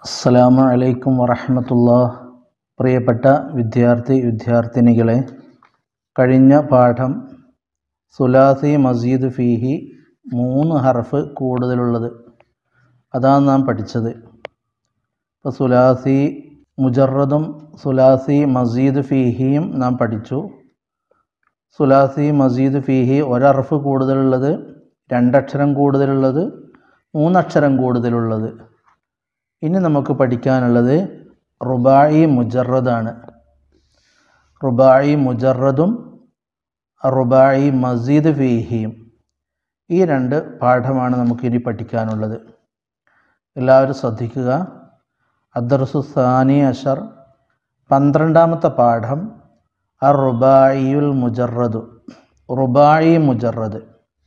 അസ്സലാമു അലൈക്കും വറഹമത്തുള്ള പ്രിയപ്പെട്ട വിദ്യാർത്ഥി വിദ്യാർത്ഥിനികളെ കഴിഞ്ഞ പാഠം സുലാസി മസീദ് ഫീഹി മൂന്ന് ഹർഫ് കൂടുതലുള്ളത് അതാണ് നാം പഠിച്ചത് ഇപ്പോൾ സുലാസി മുജറദും സുലാസി മസീദ് ഫീഹിയും നാം പഠിച്ചു സുലാസി മസീദ് ഫീഹി ഒരർഫ് കൂടുതലുള്ളത് രണ്ടക്ഷരം കൂടുതലുള്ളത് മൂന്നക്ഷരം കൂടുതലുള്ളത് ഇനി നമുക്ക് പഠിക്കാനുള്ളത് റുബായി മുജറദാണ് റുബായി മുജറദും റുബായി മസീദ് ഫീഹിയും ഈ രണ്ട് പാഠമാണ് നമുക്കിനി പഠിക്കാനുള്ളത് എല്ലാവരും ശ്രദ്ധിക്കുക അദ്ദർസു സാനി അഷർ പന്ത്രണ്ടാമത്തെ പാഠം അർ റുബായിയുൽ മുജറദു റുബായി മുജറദ്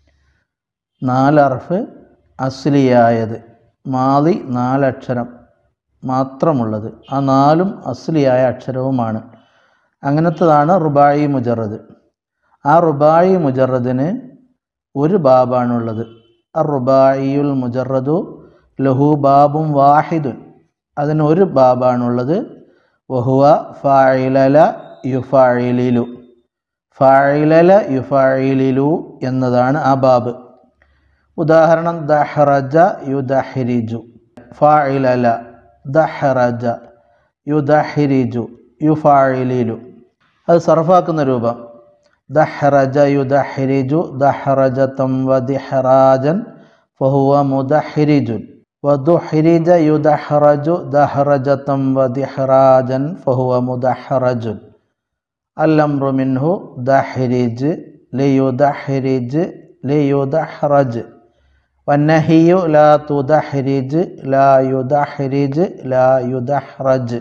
നാലർഫ് അസ്ലിയായത് മാലി നാലക്ഷരം മാത്രമുള്ളത് ആ നാലും അസ്ലിയായ അക്ഷരവുമാണ് അങ്ങനത്തതാണ് റുബായി മുജറദ് ആ റുബായി മുജറദിന് ഒരു ബാബാണുള്ളത് അർ റുബായിയുൽ മുജറദു ലഹു ബാബും വാഹിദുൻ അതിന് ഒരു ബാബാണുള്ളത് വഹുവ ഫായിലല യുഫായിലിലു ഫായിലല യുഫായിലിലു എന്നതാണ് ആ ബാബ് ഉദാഹരണം ദഹ്റജ യുദഹിരിജു ഫായിലല ദഹ്റജ യുദഹിരിജു യുഫായിലിലു അത് സർഫാക്കുന്ന രൂപം ദഹ്റജ യുദഹിരിജു ദഹ്റജതം വദിഹ്റാജൻ ഫഹുവ മുദഹിരിജുൻ വദുഹിരിജ യുദഹ്റജു ദഹ്റജതം വദിഹ്റാജൻ ഫഹുവ മുദഹ്റജുൻ അല്ലംറു മിൻഹു ദഹിരിജ് ലിയുദഹിരിജ് ലിയുദഹ്റജ് വന്നഹിയു ലാ തുദഹ്രിജ് ലാ യുദഹ്രിജ് ലാ യുദഹ്റജ്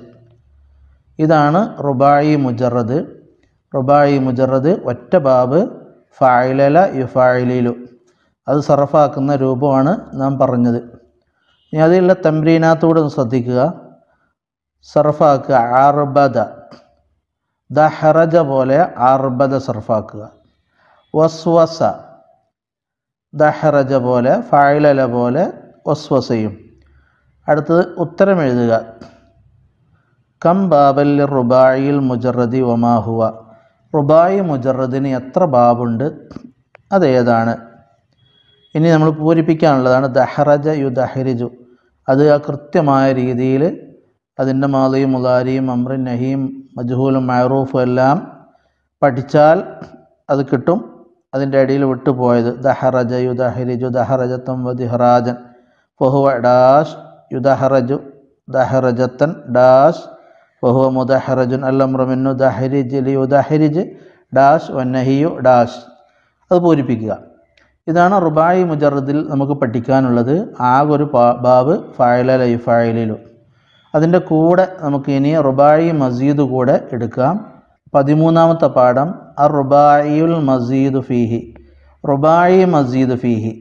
ഇതാണ് റുബായി മുജറദ് റുബായി മുജറദ് ഒറ്റ ബാബ് ഫായിലല യുഫായിലു അത് സർഫാക്കുന്ന രൂപമാണ് നാം പറഞ്ഞത് ഇനി അതിലുള്ള തമ്രീനാത്തോട് ഒന്ന് ശ്രദ്ധിക്കുക സർഫാക്കുക ആർബദ ദഹറജ പോലെ ആർബദ സർഫാക്കുക വസ്വസ ദഹറജ പോലെ ഫായിലല പോലെ വസ്വസയും അടുത്തത് ഉത്തരം എഴുതുക കം ബാബൽ റുബായിൽ മുജറദി ഒമാഹുവ റുബായി മുജറദിന് എത്ര ബാബുണ്ട് അതേതാണ് ഇനി നമ്മൾ പൂരിപ്പിക്കാനുള്ളതാണ് ദഹറജ യു ദഹരിജു അത് ആ കൃത്യമായ രീതിയിൽ അതിൻ്റെ മാതയും മുലാരിയും അമ്രിൻ നഹീം മജ്ഹൂലും മയറൂഫും എല്ലാം പഠിച്ചാൽ അത് കിട്ടും അതിൻ്റെ ഇടയിൽ വിട്ടുപോയത് ദഹറജ യുദഹരിജു ദഹറജത്തം വദിഹറാജൻ ഫഹുവ ഡാഷ് യുദഹറജു ദഹറജത്തൻ ഡാഷ് ഫഹുവ മുദഹറജുൻ അല്ലമ്രമിന്നു ദഹരിജ് ലി യുദഹരിജ് ഡാഷ് വന്നഹിയു ഡാഷ് അത് പൂരിപ്പിക്കുക ഇതാണ് റുബായി മുജറദിൽ നമുക്ക് പഠിക്കാനുള്ളത് ആകെ ഒരു ബാബ് ഫായല ഫായലിലു അതിൻ്റെ കൂടെ നമുക്ക് ഇനി റുബായി മസീദ് കൂടെ എടുക്കാം പതിമൂന്നാമത്തെ പാഠം അർ റുബായിയുൽ മസീദ് ഫീഹി റുബായി മസീദ് ഫീഹി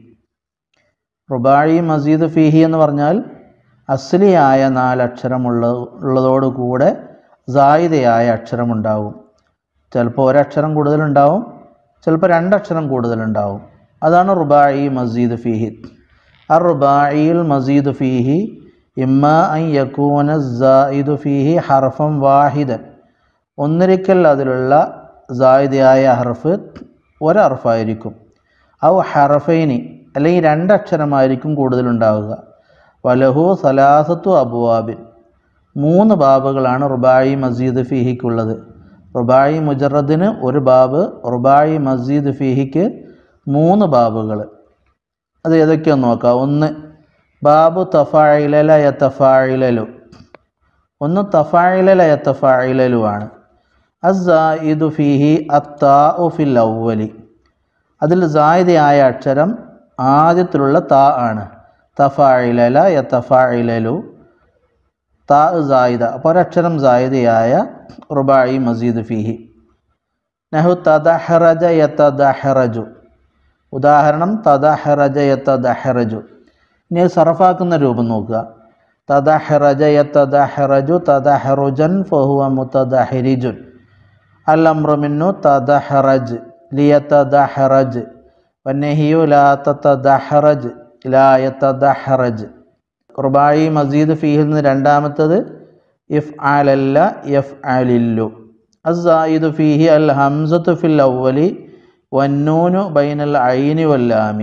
റുബായി മസീദ് ഫീഹി എന്ന് പറഞ്ഞാൽ അസ്ലിയായ നാലക്ഷരമുള്ള ഉള്ളതോടുകൂടെ സായിദയായ അക്ഷരമുണ്ടാവും ചിലപ്പോൾ ഒരക്ഷരം കൂടുതലുണ്ടാവും ചിലപ്പോൾ രണ്ടക്ഷരം കൂടുതലുണ്ടാവും അതാണ് റുബായി മസീദ് ഫീഹി അർ റുബായിയുൽ മസീദ് ഫീഹി ഇമ്മ അൻ യക്കൂന സായിദു ഫീഹി ഹർഫം വാഹിദൻ ഒന്നിരിക്കൽ അതിലുള്ള സായിദയായ ഹർഫ് ഒരർഫായിരിക്കും ഔ ഹർഫൈനി അല്ലെങ്കിൽ രണ്ടക്ഷരമായിരിക്കും കൂടുതലുണ്ടാവുക വലഹു സലാസത്തു അബുവാബിൻ മൂന്ന് ബാബുകളാണ് റുബായി മസീദ് ഫിഹിക്കുള്ളത് റുബായി മുജറദിന് ഒരു ബാബ് റുബായി മസീദ് ഫിഹിക്ക് മൂന്ന് ബാബുകൾ അത് ഏതൊക്കെയാന്ന് നോക്കാം ഒന്ന് ബാബു തഫായിലല യത്തഫായിലലു ഒന്ന് തഫായിലല യത്തഫായിലലു ആണ് അസായിദു ഫിഹി അത്താഉ ഫിൽ അവലി അതിൽ സായിദയായ അക്ഷരം ആദ്യത്തിലുള്ള താ ആണ് തഫായിലല യത്തഫായിലലു താ സായിദ അപ്പോൾ ഒരക്ഷരം സായിദയായ റുബായി മസീദ് ഫിഹി നഹു തദഹറജ യത്തദഹറജു ഉദാഹരണം തദഹറജ യത്തദഹറജു ഇനി സർഫാക്കുന്ന രൂപം നോക്കുക തദഹറജ യത്തദഹറജു തദഹറുജൻ ഫഹുവ മുതദഹരിജുൻ അല്ലംറു മിന്നു തദഹറജ് ലിയത്തദഹറജ് വന്നഹിയു ലാ തത്തദഹറജ് ലാ യത്തദഹറജ് റുബായി മസീദ് ഫീഹിൽ നിന്ന് രണ്ടാമത്തത് ഇഫ് ആലല്ല എഫ് ആലില്ലു അസായിദ് ഫീഹി അൽ ഹംസത്ത് ഫിൽ അവലി വന്നൂനു ബൈനൽ ഐനി വല്ലാമി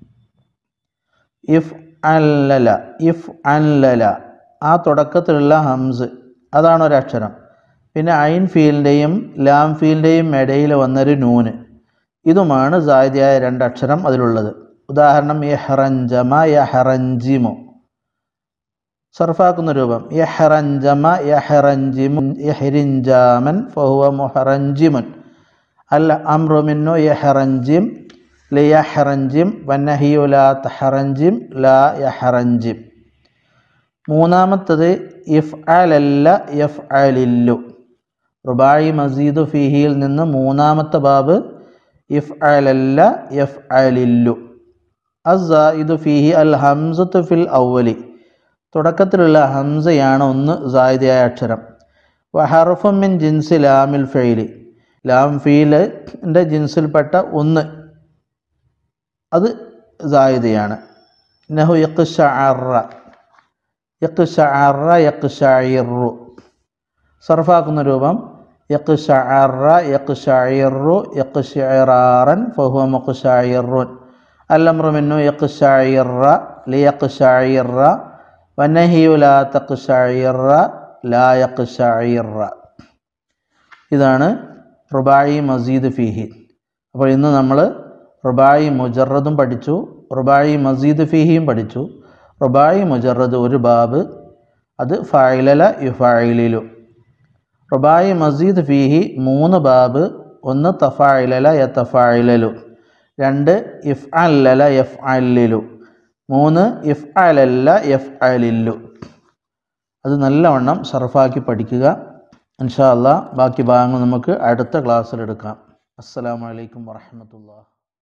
ഇഫ് അല്ലല ഇഫ് അല്ലല ആ തുടക്കത്തിലുള്ള ഹംസ് അതാണ് ഒരക്ഷരം പിന്നെ ഐൻ ഫീലിൻ്റെയും ലാം ഫീലിൻ്റെയും ഇടയിൽ വന്നൊരു നൂന് ഇതുമാണ് സാധ്യയായ രണ്ടക്ഷരം അതിലുള്ളത് ഉദാഹരണം യഹ്റഞ്ചമ യഹ്റഞ്ചിമു സർഫാക്കുന്ന രൂപം യഹ്റഞ്ചമ യഹ്റഞ്ചിമു യഹ്രിഞ്ചാമൻ ഫഹുവ മുഹറഞ്ചിമുൻ അൽ അമ്രുമിന്നു യഹ്റഞ്ചിം ലിയഹ്റഞ്ചിം വന്നഹിയു ലാ തഹറഞ്ചിം ലാ യഹ്റഞ്ചിം മൂന്നാമത്തത് ഇഫ് അലല്ല യഫ് അലില്ലു റുബായി മസീദു ഫിഹിയിൽ നിന്ന് മൂന്നാമത്തെ ബാബ് ഇഫ് അലല്ല യഫ് അലില്ലു അസായിദു ഫിഹി അൽ ഹംസത്ത് ഫിൽ ഔവലി തുടക്കത്തിലുള്ള ഹംസയാണ് ഒന്ന് സായിദയായ അക്ഷരം വഹർഫും മിൻ ജിൻസ് ലാമിൽ ഫെയിലി ലാം ഫീലിൻ്റെ ജിൻസിൽപ്പെട്ട ഒന്ന് അത് സായിദയാണ് നഹു യഖ്ഷഅറ യഖ്ഷഅറ യഖ്ഷഇറു സർഫാക്കുന്ന രൂപം യഖ്ഷഅറ യഖ്ഷഇറു യഖ്ഷഇറാറൻ ഫഹുവ മുഖ്ഷഇറുൻ അല്ലംറു മിന്നു യഖ്ഷഇറ ലിയഖ്ഷഇറ വനഹിയു ലാ തഖ്ഷഇറ ലാ യഖ്ഷഇറ ഇതാണ് റുബായി മസീദ് ഫിഹി അപ്പോൾ ഇന്ന് നമ്മൾ റുബായി മുജറദും പഠിച്ചു റുബായി മസീദ് ഫിഹിയും പഠിച്ചു റുബായി മുജറദ് ഒരു ബാബ് അത് ഫായിലല യുഫായിലിലു റുബായി മസീദ് ഫിഹി മൂന്ന് ബാബ് ഒന്ന് തഫായിലല യത്തഫായിലലു രണ്ട് ഇഫ് അല്ലല എഫ് അല്ലിലു മൂന്ന് ഇഫ് അലല്ല എഫ് അലില്ലു അത് നല്ലവണ്ണം സർഫാക്കി പഠിക്കുക ഇൻഷാ അല്ലാ ബാക്കി ഭാഗങ്ങൾ നമുക്ക് അടുത്ത ക്ലാസ്സിൽ എടുക്കാം അസ്സലാമു അലൈക്കും വറഹമത്തുള്ള